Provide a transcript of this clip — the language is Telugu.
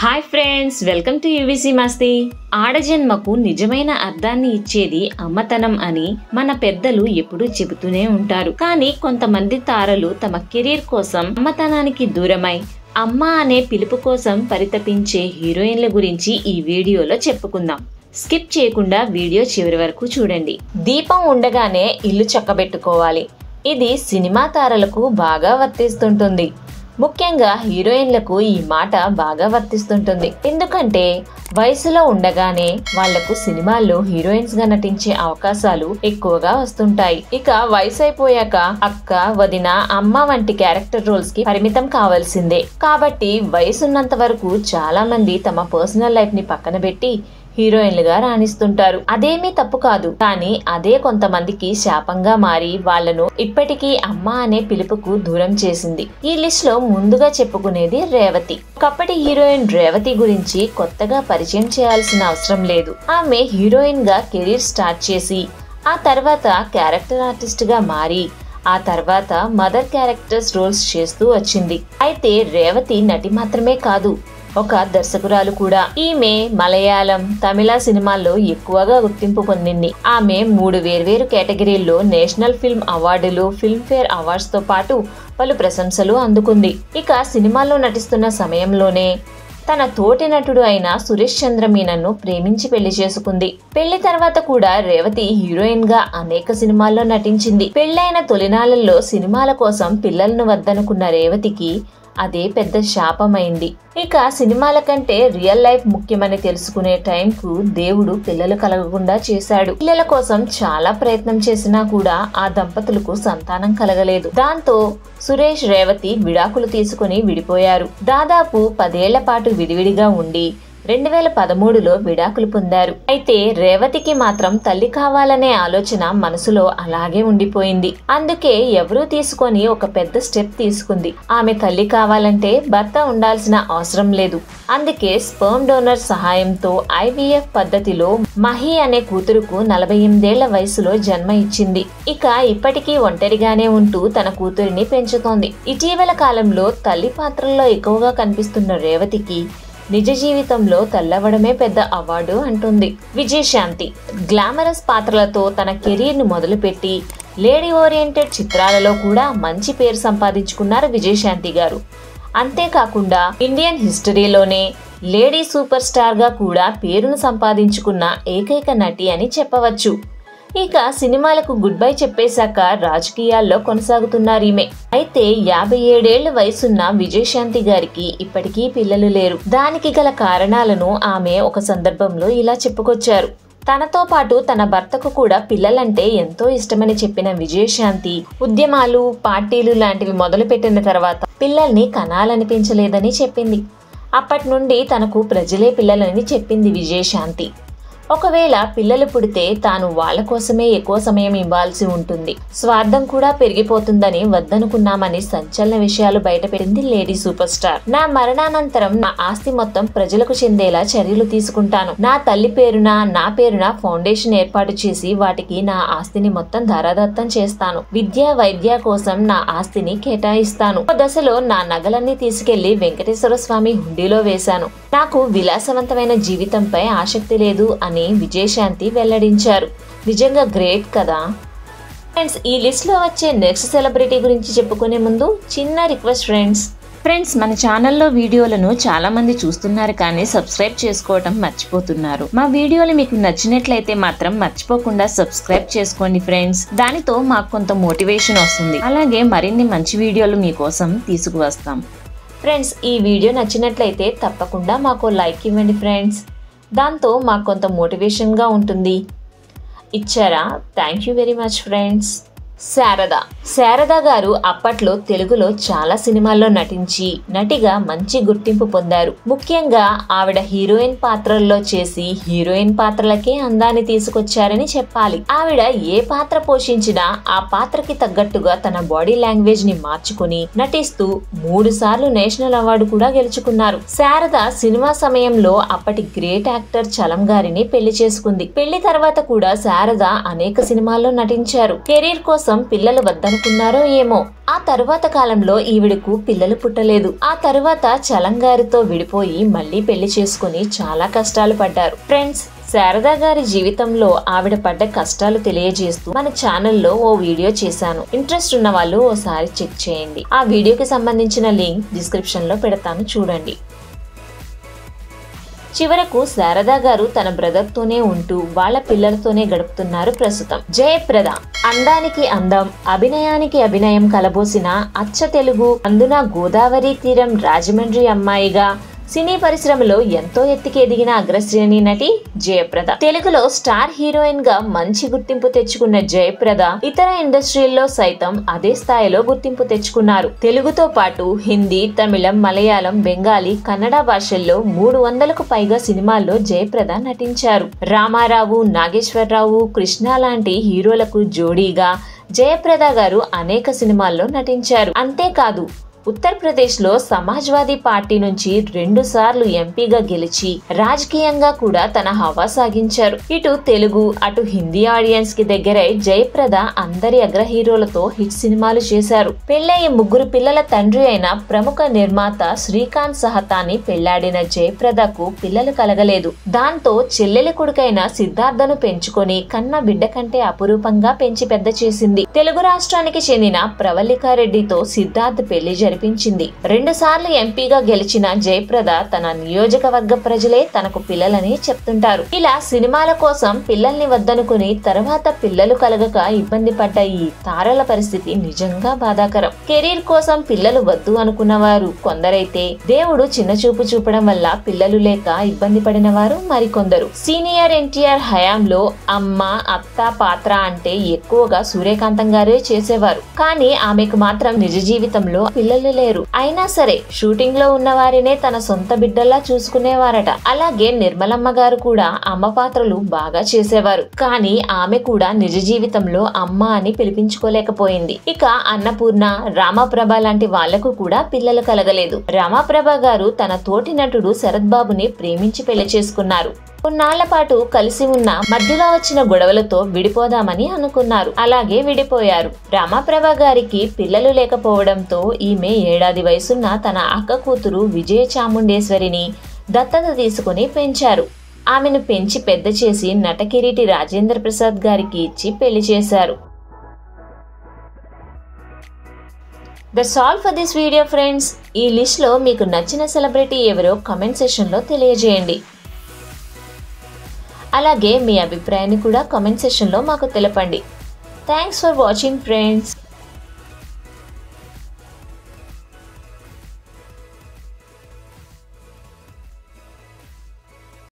hi friends welcome to UVC Masti ఆడజన్మకు నిజమైన అర్థాన్ని ఇచ్చేది అమ్మతనం అని మన పెద్దలు ఎప్పుడూ చెబుతూనే ఉంటారు కానీ కొంతమంది తారలు తమ కెరీర్ కోసం అమ్మతనానికి దూరమై అమ్మ అనే పిలుపు కోసం పరితపించే హీరోయిన్ల గురించి ఈ వీడియోలో చెప్పుకుందాం స్కిప్ చేయకుండా వీడియో చివరి వరకు చూడండి దీపం ఉండగానే ఇల్లు చక్కబెట్టుకోవాలి ఇది సినిమా తారలకు బాగా వర్తిస్తుంటుంది ముఖ్యంగా హీరోయిన్లకు ఈ మాట బాగా వర్తిస్తుంటుంది ఎందుకంటే వయసులో ఉండగానే వాళ్లకు సినిమాల్లో హీరోయిన్స్ గా నటించే అవకాశాలు ఎక్కువగా వస్తుంటాయి ఇక వయసు అయిపోయాక అక్క వదిన అమ్మ వంటి క్యారెక్టర్ రోల్స్ కి పరిమితం కావాల్సిందే కాబట్టి వయసున్నంత వరకు చాలా మంది తమ పర్సనల్ లైఫ్ ని పక్కన పెట్టి హీరోయిన్లుగా రాణిస్తుంటారు అదేమీ తప్పు కాదు కానీ అదే కొంతమందికి శాపంగా మారి వాళ్లను ఇప్పటికీ అమ్మ అనే పిలుపుకు దూరం చేసింది ఈ లిస్ట్ లో ముందుగా చెప్పుకునేది రేవతి ఒకప్పటి హీరోయిన్ రేవతి గురించి కొత్తగా పరిచయం చేయాల్సిన అవసరం లేదు ఆమె హీరోయిన్ గా కెరీర్ స్టార్ట్ చేసి ఆ తర్వాత క్యారెక్టర్ ఆర్టిస్ట్ గా మారి ఆ తర్వాత మదర్ క్యారెక్టర్స్ రోల్స్ చేస్తూ వచ్చింది అయితే రేవతి నటి మాత్రమే కాదు ఒక దర్శకురాలు కూడా ఈమె మలయాళం తమిళ సినిమాల్లో ఎక్కువగా గుర్తింపు పొందింది ఆమె మూడు వేర్వేరు కేటగిరీల్లో నేషనల్ ఫిల్మ్ అవార్డులు ఫిల్మ్ఫేర్ అవార్డ్స్ తో పాటు పలు ప్రశంసలు అందుకుంది ఇక సినిమాల్లో నటిస్తున్న సమయంలోనే తన తోటి నటుడు అయిన సురేష్ చంద్ర మీనన్ను ప్రేమించి పెళ్లి చేసుకుంది పెళ్లి తర్వాత కూడా రేవతి హీరోయిన్ గా అనేక సినిమాల్లో నటించింది పెళ్లైన తొలినాళ్లలో సినిమాల కోసం పిల్లలను వద్దనుకున్న రేవతికి అదే పెద్ద శాపమైంది ఇక సినిమాల కంటే రియల్ లైఫ్ ముఖ్యమని తెలుసుకునే టైంకు దేవుడు పిల్లలు కలగకుండా చేశాడు పిల్లల కోసం చాలా ప్రయత్నం చేసినా కూడా ఆ దంపతులకు సంతానం కలగలేదు దాంతో సురేష్ రేవతి విడాకులు తీసుకుని విడిపోయారు దాదాపు పదేళ్ల పాటు విడివిడిగా ఉండి రెండు వేల పదమూడులో విడాకులు పొందారు అయితే రేవతికి మాత్రం తల్లి కావాలనే ఆలోచన మనసులో అలాగే ఉండిపోయింది అందుకే ఎవరూ తీసుకొని ఒక పెద్ద స్టెప్ తీసుకుంది ఆమె తల్లి కావాలంటే భర్త ఉండాల్సిన అవసరం లేదు అందుకే స్పర్మ్ డోనర్ సహాయంతో ఐవీఎఫ్ పద్ధతిలో మహి అనే కూతురుకు నలభై ఎనిమిదేళ్ల వయసులో జన్మ ఇచ్చింది ఇక ఇప్పటికీ ఒంటరిగానే ఉంటూ తన కూతురిని పెంచుతోంది ఇటీవల కాలంలో తల్లి పాత్రల్లో ఎక్కువగా కనిపిస్తున్న రేవతికి నిజ జీవితంలో తల్లవడమే పెద్ద అవార్డు అంటుంది విజయశాంతి గ్లామరస్ పాత్రలతో తన కెరీర్ ను మొదలుపెట్టి లేడీ ఓరియంటెడ్ చిత్రాలలో కూడా మంచి పేరు సంపాదించుకున్నారు విజయశాంతి గారు అంతేకాకుండా ఇండియన్ హిస్టరీలోనే లేడీ సూపర్ స్టార్ గా కూడా పేరును సంపాదించుకున్న ఏకైక నటి అని చెప్పవచ్చు ఇక సినిమాలకు గుడ్ బై చెప్పేశాక రాజకీయాల్లో కొనసాగుతున్నారు ఈమె అయితే యాభై ఏడేళ్ల వయసున్న విజయశాంతి గారికి ఇప్పటికీ పిల్లలు లేరు దానికి గల కారణాలను ఆమె ఒక సందర్భంలో ఇలా చెప్పుకొచ్చారు తనతో పాటు తన భర్తకు కూడా పిల్లలంటే ఎంతో ఇష్టమని చెప్పిన విజయశాంతి ఉద్యమాలు పార్టీలు లాంటివి మొదలుపెట్టిన తర్వాత పిల్లల్ని కనాలనిపించలేదని చెప్పింది అప్పటి నుండి తనకు ప్రజలే పిల్లలని చెప్పింది విజయశాంతి ఒకవేళ పిల్లలు పుడితే తాను వాళ్ళ కోసమే ఎక్కువ సమయం ఇవ్వాల్సి ఉంటుంది స్వార్థం కూడా పెరిగిపోతుందని వద్దనుకున్నామని సంచలన విషయాలు బయటపెట్టింది లేడీ సూపర్ స్టార్ నా మరణానంతరం నా ఆస్తి మొత్తం ప్రజలకు చెందేలా చర్యలు తీసుకుంటాను నా తల్లి పేరున నా పేరున ఫౌండేషన్ ఏర్పాటు చేసి వాటికి నా ఆస్తిని మొత్తం ధారాదత్తం చేస్తాను విద్య వైద్య కోసం నా ఆస్తిని కేటాయిస్తాను ఒక దశలో నా నగలన్నీ తీసుకెళ్లి వెంకటేశ్వర స్వామి హుండీలో వేశాను నాకు విలాసవంతమైన జీవితంపై ఆసక్తి లేదు అని విజయశాంతి వెల్లడించారు నిజంగా గ్రేట్ కదా ఫ్రెండ్స్ ఈ లిస్ట్ లో వచ్చే నెక్స్ట్ సెలబ్రిటీ గురించి చెప్పుకునే ముందు చిన్న రిక్వెస్ట్ ఫ్రెండ్స్ ఫ్రెండ్స్ మన ఛానల్లో వీడియోలను చాలా మంది చూస్తున్నారు కానీ సబ్స్క్రైబ్ చేసుకోవడం మర్చిపోతున్నారు మా వీడియోలు మీకు నచ్చినట్లయితే మాత్రం మర్చిపోకుండా సబ్స్క్రైబ్ చేసుకోండి ఫ్రెండ్స్ దానితో మాకు కొంత మోటివేషన్ వస్తుంది అలాగే మరిన్ని మంచి వీడియోలు మీకోసం తీసుకువస్తాం ఫ్రెండ్స్ ఈ వీడియో నచ్చినట్లయితే తప్పకుండా మాకు లైక్ ఇవ్వండి ఫ్రెండ్స్ దాంతో మాకు కొంత మోటివేషన్గా ఉంటుంది ఇచ్చారా thank you very much friends Sharada Sharada గారు అప్పట్లో తెలుగులో చాలా సినిమాల్లో నటించి నటిగా మంచి గుర్తింపు పొందారు ముఖ్యంగా ఆవిడ హీరోయిన్ పాత్రల్లో చేసి హీరోయిన్ పాత్రలకే అందాన్ని తీసుకొచ్చారని చెప్పాలి ఆవిడ ఏ పాత్ర పోషించినా ఆ పాత్రకి తగ్గట్టుగా తన బాడీ లాంగ్వేజ్ ని మార్చుకుని నటిస్తూ మూడు సార్లు నేషనల్ అవార్డు కూడా గెలుచుకున్నారు శారద సినిమా సమయంలో అప్పటి గ్రేట్ యాక్టర్ చలం గారిని పెళ్లి చేసుకుంది పెళ్లి తర్వాత కూడా శారద అనేక సినిమాల్లో నటించారు కెరీర్ కోసం కోసం పిల్లలు వద్దనుకున్నారో ఏమో ఆ తరువాత కాలంలో ఈవిడకు పిల్లలు పుట్టలేదు ఆ తరువాత చలంగారితో విడిపోయి మళ్ళీ పెళ్లి చేసుకుని చాలా కష్టాలు పడ్డారు ఫ్రెండ్స్ శారదా గారి జీవితంలో ఆవిడ పడ్డ కష్టాలు తెలియజేస్తూ మన ఛానల్లో ఓ వీడియో చేశాను ఇంట్రెస్ట్ ఉన్న వాళ్ళు ఓసారి చెక్ చేయండి ఆ వీడియోకి సంబంధించిన లింక్ డిస్క్రిప్షన్ లో పెడతాను చూడండి చివరకు శారదా గారు తన బ్రదర్ తోనే ఉంటూ వాళ్ళ పిల్లలతోనే గడుపుతున్నారు ప్రస్తుతం జయప్రద అందానికి అందం అభినయానికి అభినయం కలబోసిన అచ్చ తెలుగు అందున గోదావరి తీరం రాజమండ్రి అమ్మాయిగా సినీ పరిశ్రమలో ఎంతో ఎత్తికి ఎదిగిన అగ్రశ్రేణి నటి జయప్రద తెలుగులో స్టార్ హీరోయిన్ గా మంచి గుర్తింపు తెచ్చుకున్న జయప్రద ఇతర ఇండస్ట్రీల్లో సైతం అదే స్థాయిలో గుర్తింపు తెచ్చుకున్నారు తెలుగుతో పాటు హిందీ తమిళం మలయాళం బెంగాలీ కన్నడ భాషల్లో మూడు వందలకు పైగా సినిమాల్లో జయప్రద నటించారు రామారావు నాగేశ్వరరావు కృష్ణ లాంటి హీరోలకు జోడీగా జయప్రద గారు అనేక సినిమాల్లో నటించారు అంతేకాదు ఉత్తరప్రదేశ్ లో సమాజ్వాదీ పార్టీ నుంచి రెండు సార్లు ఎంపీగా గెలిచి రాజకీయంగా కూడా తన హవా సాగించారు ఇటు తెలుగు అటు హిందీ ఆడియన్స్ కి దగ్గరై జయప్రద అందరి అగ్ర హీరోలతో హిట్ సినిమాలు చేశారు పెళ్ళయ్యే ముగ్గురు పిల్లల తండ్రి అయిన ప్రముఖ నిర్మాత శ్రీకాంత్ సహతాని పెళ్లాడిన జయప్రదకు పిల్లలు కలగలేదు దాంతో చెల్లెలి కొడుకైన సిద్ధార్థను పెంచుకొని కన్న బిడ్డ కంటే అపురూపంగా పెంచి పెద్ద చేసింది తెలుగు రాష్ట్రానికి చెందిన ప్రవల్లికారెడ్డితో సిద్ధార్థ్ పెళ్లి జరిపించింది రెండు సార్లు ఎంపీగా గెలిచిన జయప్రద తన నియోజకవర్గ ప్రజలే తనకు పిల్లలని చెప్తుంటారు ఇలా సినిమాల కోసం పిల్లల్ని వద్దనుకుని తర్వాత పిల్లలు కలగక ఇబ్బంది పడ్డ ఈ తారల పరిస్థితి నిజంగా బాధాకరం కెరీర్ కోసం పిల్లలు వద్దు అనుకున్న వారు కొందరైతే దేవుడు చిన్న చూపు చూపడం వల్ల పిల్లలు లేక ఇబ్బంది పడిన వారు మరికొందరు సీనియర్ ఎన్టీఆర్ హయాంలో అమ్మ అత్త పాత్ర అంటే ఎక్కువగా సూర్యకాంతం గారే చేసేవారు కానీ ఆమెకు మాత్రం నిజ జీవితంలో పిల్లలు లేరు అయినా సరే షూటింగ్ లో ఉన్న వారినే తన సొంత బిడ్డల్లా చూసుకునేవారట అలాగే నిర్మలమ్మ గారు కూడా అమ్మ పాత్రలు బాగా చేసేవారు కానీ ఆమె కూడా నిజ జీవితంలో అమ్మ అని పిలిపించుకోలేకపోయింది ఇక అన్నపూర్ణ రామప్రభ లాంటి వాళ్లకు కూడా పిల్లలు కలగలేదు రామప్రభ గారు తన తోటి నటుడు శరత్ బాబుని ప్రేమించి పెళ్లి చేసుకున్నారు కొన్నాళ్ల పాటు కలిసి ఉన్న మధ్యలో వచ్చిన గొడవలతో విడిపోదామని అనుకున్నారు అలాగే విడిపోయారు రామప్రభ గారికి పిల్లలు లేకపోవడంతో ఈమె ఏడాది వయసున్న తన అక్క కూతురు విజయ చాముండేశ్వరిని దత్తత తీసుకుని పెంచారు ఆమెను పెంచి పెద్ద చేసి నటకిరీటి రాజేంద్ర ప్రసాద్ గారికి ఇచ్చి పెళ్లి చేశారు that's all for this video friends ఈ లిస్ట్లో మీకు నచ్చిన సెలబ్రిటీ ఎవరో కమెంట్ సెషన్లో తెలియజేయండి అలాగే మీ అభిప్రాయాన్ని కూడా కామెంట్ సెషన్లో మాకు తెలపండి థ్యాంక్స్ ఫర్ వాచింగ్ ఫ్రెండ్స్